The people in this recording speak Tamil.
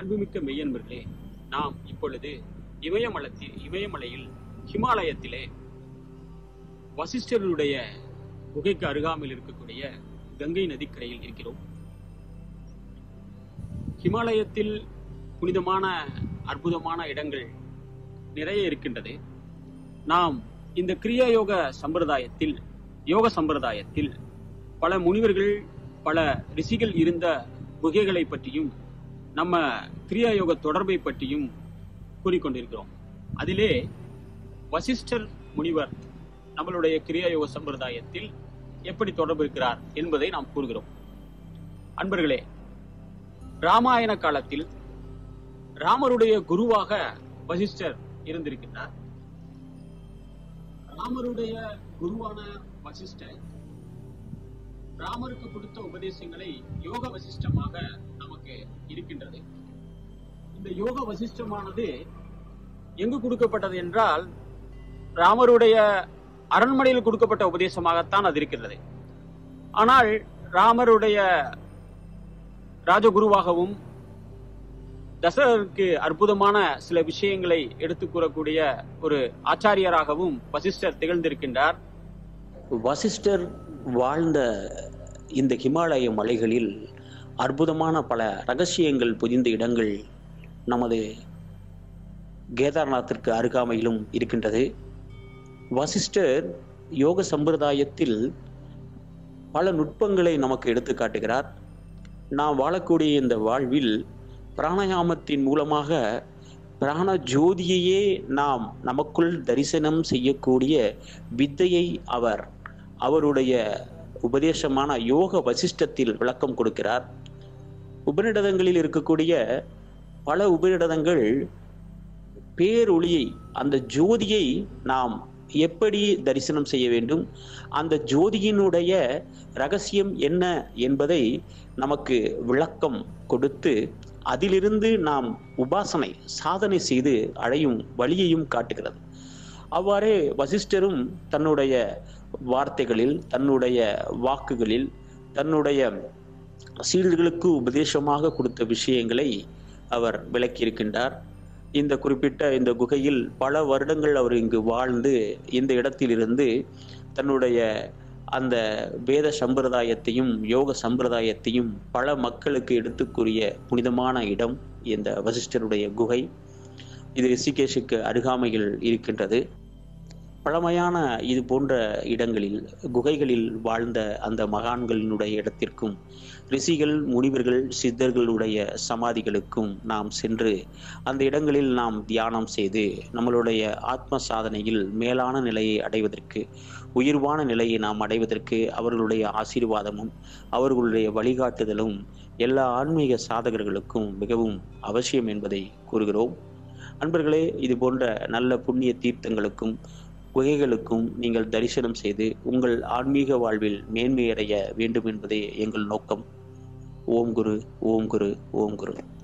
அன்புமிக்க மெய்யன்பர்களே நாம் இப்பொழுது இமயமலத்தில் இமயமலையில் ஹிமாலயத்திலே வசிஷ்டருடைய குகைக்கு அருகாமையில் இருக்கக்கூடிய கங்கை நதிக்கரையில் இருக்கிறோம் ஹிமாலயத்தில் புனிதமான அற்புதமான இடங்கள் நிறைய இருக்கின்றது நாம் இந்த கிரியா யோக சம்பிரதாயத்தில் யோக சம்பிரதாயத்தில் பல முனிவர்கள் பல ரிஷிகள் இருந்த குகைகளை பற்றியும் நம்ம கிரியா யோக தொடர்பை பற்றியும் கூறிக்கொண்டிருக்கிறோம் அதிலே வசிஷ்டர் முனிவர் நம்மளுடைய கிரியா யோக சம்பிரதாயத்தில் எப்படி தொடர்பு இருக்கிறார் என்பதை நாம் கூறுகிறோம் அன்பர்களே ராமாயண காலத்தில் ராமருடைய குருவாக வசிஷ்டர் இருந்திருக்கின்றார் ராமருடைய குருவான வசிஷ்டர் ராமருக்கு கொடுத்த உபதேசங்களை யோக வசிஷ்டமாக நமக்கு இருக்கின்றது இந்த யோக வசிஷ்டமானது எங்கு கொடுக்கப்பட்டது என்றால் ராமருடைய அரண்மனையில் கொடுக்கப்பட்ட உபதேசமாகத்தான் அது இருக்கிறது ஆனால் ராமருடைய ராஜகுருவாகவும் தசரருக்கு அற்புதமான சில விஷயங்களை எடுத்து கூறக்கூடிய ஒரு ஆச்சாரியராகவும் வசிஷ்டர் திகழ்ந்திருக்கின்றார் வசிஷ்டர் வாழ்ந்த இந்த ஹிமாலய மலைகளில் அற்புதமான பல ரகசியங்கள் புதிந்த இடங்கள் நமது கேதார்நாத்திற்கு அருகாமையிலும் இருக்கின்றது வசிஷ்டர் யோக சம்பிரதாயத்தில் பல நுட்பங்களை நமக்கு எடுத்து காட்டுகிறார் நாம் வாழக்கூடிய இந்த வாழ்வில் பிராணாயாமத்தின் மூலமாக பிராண ஜோதியையே நாம் நமக்குள் தரிசனம் செய்யக்கூடிய வித்தையை அவர் அவருடைய உபதேசமான யோக வசிஷ்டத்தில் விளக்கம் கொடுக்கிறார் உபநிடதங்களில் இருக்கக்கூடிய பல உபநிடதங்கள் பேரொளியை அந்த ஜோதியை நாம் எப்படி தரிசனம் செய்ய வேண்டும் அந்த ஜோதியினுடைய ரகசியம் என்ன என்பதை நமக்கு விளக்கம் கொடுத்து அதிலிருந்து நாம் உபாசனை சாதனை செய்து அடையும் வழியையும் காட்டுகிறது அவ்வாறே வசிஷ்டரும் தன்னுடைய வார்த்தைகளில் தன்னுடைய வாக்குகளில் தன்னுடைய சீடர்களுக்கு உபதேசமாக கொடுத்த விஷயங்களை அவர் விளக்கியிருக்கின்றார் இந்த குறிப்பிட்ட இந்த குகையில் பல வருடங்கள் அவர் இங்கு வாழ்ந்து இந்த இடத்திலிருந்து தன்னுடைய அந்த வேத சம்பிரதாயத்தையும் யோக சம்பிரதாயத்தையும் பல மக்களுக்கு எடுத்துக்கூறிய புனிதமான இடம் இந்த வசிஷ்டருடைய குகை இது ரிஷிகேஷுக்கு அருகாமையில் இருக்கின்றது பழமையான இது போன்ற இடங்களில் குகைகளில் வாழ்ந்த அந்த மகான்களினுடைய இடத்திற்கும் ரிஷிகள் முனிவர்கள் சித்தர்களுடைய சமாதிகளுக்கும் நாம் சென்று அந்த இடங்களில் நாம் தியானம் செய்து நம்மளுடைய ஆத்ம சாதனையில் மேலான நிலையை அடைவதற்கு உயிர்வான நிலையை நாம் அடைவதற்கு அவர்களுடைய ஆசீர்வாதமும் அவர்களுடைய வழிகாட்டுதலும் எல்லா ஆன்மீக சாதகர்களுக்கும் மிகவும் அவசியம் என்பதை கூறுகிறோம் அன்பர்களே இது போன்ற நல்ல புண்ணிய தீர்த்தங்களுக்கும் குகைகளுக்கும் நீங்கள் தரிசனம் செய்து உங்கள் ஆன்மீக வாழ்வில் மேன்மையடைய வேண்டும் என்பதே எங்கள் நோக்கம் ஓம் குரு ஓம் குரு ஓம் குரு